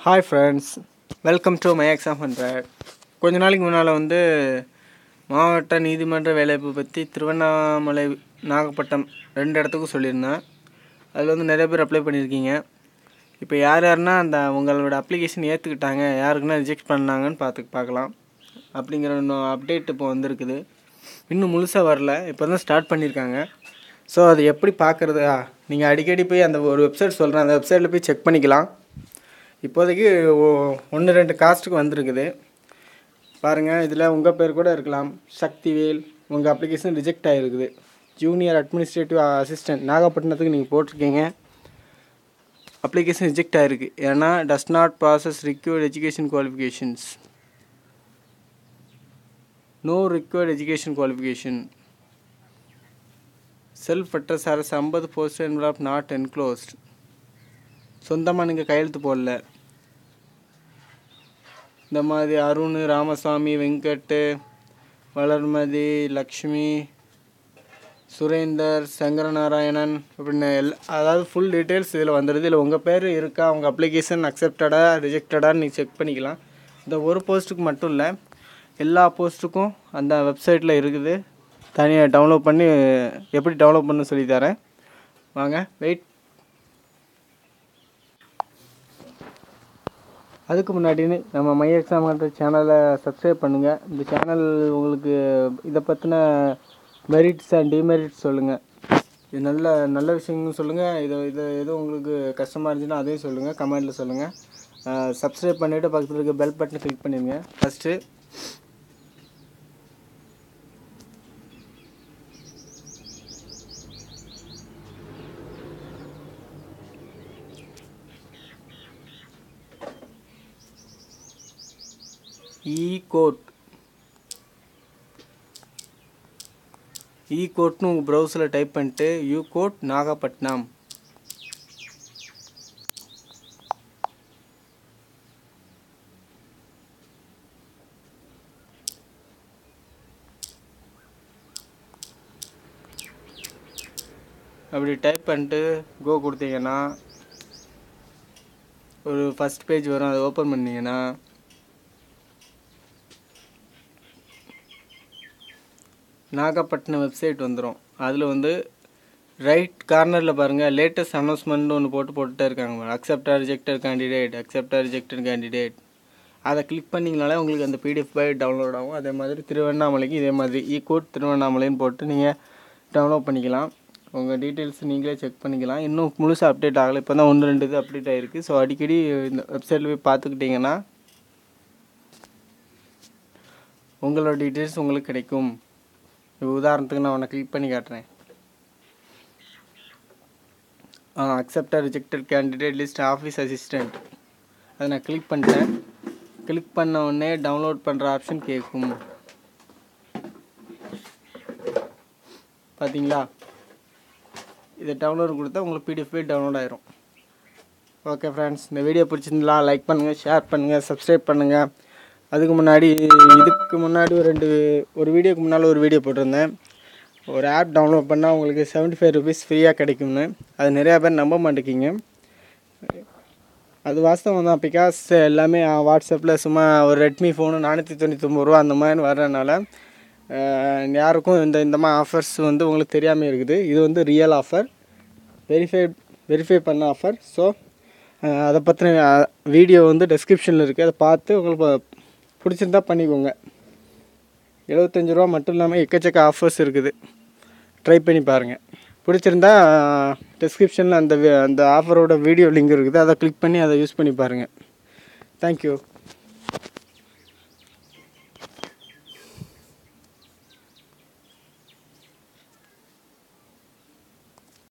hi friends welcome to my exam hundred கொஞ்ச நாளைக்கு முன்னால் வந்து மாவட்ட நீதிமன்ற வேலைவாய்ப்பு பற்றி திருவண்ணாமலை நாகப்பட்டினம் ரெண்டு இடத்துக்கும் சொல்லியிருந்தேன் அதில் வந்து நிறைய பேர் அப்ளை பண்ணியிருக்கீங்க இப்போ யார் யாருன்னா அந்த உங்களோட அப்ளிகேஷன் ஏற்றுக்கிட்டாங்க யாருக்குன்னா ரிஜெக்ட் பண்ணாங்கன்னு பார்த்து பார்க்கலாம் அப்படிங்கிற இன்னும் அப்டேட் இப்போ வந்திருக்குது இன்னும் முழுசாக வரல இப்போ தான் ஸ்டார்ட் பண்ணியிருக்காங்க ஸோ அது எப்படி பார்க்குறதா நீங்கள் அடிக்கடி போய் அந்த ஒரு வெப்சைட் சொல்கிறேன் அந்த வெப்சைட்டில் போய் செக் பண்ணிக்கலாம் இப்போதைக்கு ஒன்று ரெண்டு காஸ்ட்டுக்கு வந்திருக்குது பாருங்கள் இதில் உங்கள் பேர் கூட இருக்கலாம் சக்திவேல் உங்கள் அப்ளிகேஷன் ரிஜெக்ட் ஆகிருக்குது ஜூனியர் அட்மினிஸ்ட்ரேட்டிவ் அசிஸ்டன்ட் நாகப்பட்டினத்துக்கு நீங்கள் போட்டிருக்கீங்க அப்ளிகேஷன் ரிஜெக்ட் ஆகிருக்கு ஏன்னா does not process required education qualifications no required education qualification self address அரசு ஐம்பது போஸ்ட் என்வலப் நாட் என்க்ளோஸ்ட் சொந்தமாக நீங்கள் கையெழுத்து போடல இந்த மாதிரி அருண் ராமசாமி வெங்கட் வளர்மதி லக்ஷ்மி சுரேந்தர் சங்கரநாராயணன் அப்படின்னு எல்லா அதாவது ஃபுல் டீட்டெயில்ஸ் இதில் வந்துடுது இதில் உங்கள் பேர் இருக்கா உங்கள் அப்ளிகேஷன் அக்செப்டடா ரிஜெக்டடான்னு நீங்கள் செக் பண்ணிக்கலாம் இந்த ஒரு போஸ்ட்டுக்கு மட்டும் இல்லை எல்லா போஸ்ட்டுக்கும் அந்த வெப்சைட்டில் இருக்குது தனியாக டவுன்லோட் பண்ணி எப்படி டவுன்லோட் பண்ண சொல்லி தரேன் வாங்க வெயிட் அதுக்கு முன்னாடி நம்ம மை எக்ஸாம்ன்ற சேனலை சப்ஸ்கிரைப் பண்ணுங்கள் இந்த சேனல் உங்களுக்கு இதை பற்றின மெரிட்ஸ் அண்ட் டிமெரிட்ஸ் சொல்லுங்கள் இது நல்ல நல்ல விஷயங்களும் சொல்லுங்கள் இது இது எதுவும் உங்களுக்கு கஷ்டமாக இருந்துச்சுன்னா அதையும் சொல்லுங்கள் கமெண்ட்டில் சொல்லுங்கள் சப்ஸ்கிரைப் பண்ணிவிட்டு பக்கத்தில் இருக்க பெல் பட்டனை கிளிக் பண்ணிடுங்க ஃபஸ்ட்டு இ கோட் இ கோட்னு உங்கள் ப்ரௌசரில் டைப் பண்ணிட்டு யூ கோட் நாகப்பட்டினம் அப்படி டைப் பண்ணிட்டு கோ கொடுத்தீங்கன்னா ஒரு ஃபஸ்ட் பேஜ் வரும் அதை ஓப்பன் பண்ணிங்கன்னா நாகப்பட்டினம் வெப்சைட் வந்துடும் அதில் வந்து ரைட் கார்னரில் பாருங்கள் லேட்டஸ்ட் அனௌன்ஸ்மெண்ட் ஒன்று போட்டு போட்டுட்டே இருக்காங்க accepted rejected candidate accepted rejected candidate அதை கிளிக் பண்ணிங்கனாலே உங்களுக்கு அந்த பிடிஎஃப் ஃபைல் டவுன்லோட் ஆகும் அதே மாதிரி திருவண்ணாமலைக்கு இதே மாதிரி இ கோட் திருவண்ணாமலைன்னு போட்டு நீங்கள் டவுன்லோட் பண்ணிக்கலாம் உங்கள் டீட்டெயில்ஸ் நீங்களே செக் பண்ணிக்கலாம் இன்னும் முழுசாக அப்டேட் ஆகலை இப்போ தான் ஒன்று ரெண்டு இது அப்டேட் ஆகிருக்கு ஸோ அடிக்கடி இந்த வெப்சைட்டில் போய் பார்த்துக்கிட்டிங்கன்னா உங்களோட டீட்டெயில்ஸ் உங்களுக்கு கிடைக்கும் இப்போ உதாரணத்துக்கு நான் உன்னை கிளிக் பண்ணி காட்டுறேன் accepted rejected candidate list office assistant அதை நான் கிளிக் பண்ணிட்டேன் கிளிக் பண்ண உடனே டவுன்லோட் பண்ணுற ஆப்ஷன் கேட்கும் பார்த்தீங்களா இதை டவுன்லோட் கொடுத்தா உங்களுக்கு பிடிஎஃப் போய் டவுன்லோட் ஆயிரும் ஓகே ஃப்ரெண்ட்ஸ் இந்த வீடியோ பிடிச்சிருந்தா லைக் பண்ணுங்கள் ஷேர் பண்ணுங்கள் சப்ஸ்கிரைப் பண்ணுங்கள் அதுக்கு முன்னாடி இதுக்கு முன்னாடி ஒரு ரெண்டு ஒரு வீடியோக்கு முன்னால் ஒரு வீடியோ போட்டிருந்தேன் ஒரு ஆப் டவுன்லோட் பண்ணால் உங்களுக்கு செவன்ட்டி ஃபைவ் ருபீஸ் ஃப்ரீயாக கிடைக்கும்னு அது நிறையா பேர் நம்ப மாட்டேங்கிங்க அது வாஸ்தவம் தான் பிகாஸ் எல்லாமே வாட்ஸ்அப்பில் சும்மா ஒரு ரெட்மி ஃபோனு நானூற்றி தொண்ணூத்தொம்பது ரூபா அந்த மாதிரி வர்றதுனால யாருக்கும் இந்த இந்த மாதிரி ஆஃபர்ஸ் வந்து உங்களுக்கு தெரியாமல் இருக்குது இது வந்து ரியல் ஆஃபர் வெரிஃபை வெரிஃபை பண்ண ஆஃபர் ஸோ அதை பற்றின வீடியோ வந்து டெஸ்கிரிப்ஷனில் இருக்குது அதை பார்த்து உங்களுக்கு பிடிச்சிருந்தா பண்ணிக்கோங்க எழுபத்தஞ்சி ரூபா மட்டும் இல்லாமல் எக்கச்சக்க ஆஃபர்ஸ் இருக்குது ட்ரை பண்ணி பாருங்கள் பிடிச்சிருந்தா டிஸ்கிரிப்ஷனில் அந்த அந்த ஆஃபரோட வீடியோ லிங்க் இருக்குது அதை கிளிக் பண்ணி அதை யூஸ் பண்ணி பாருங்கள் தேங்க்யூ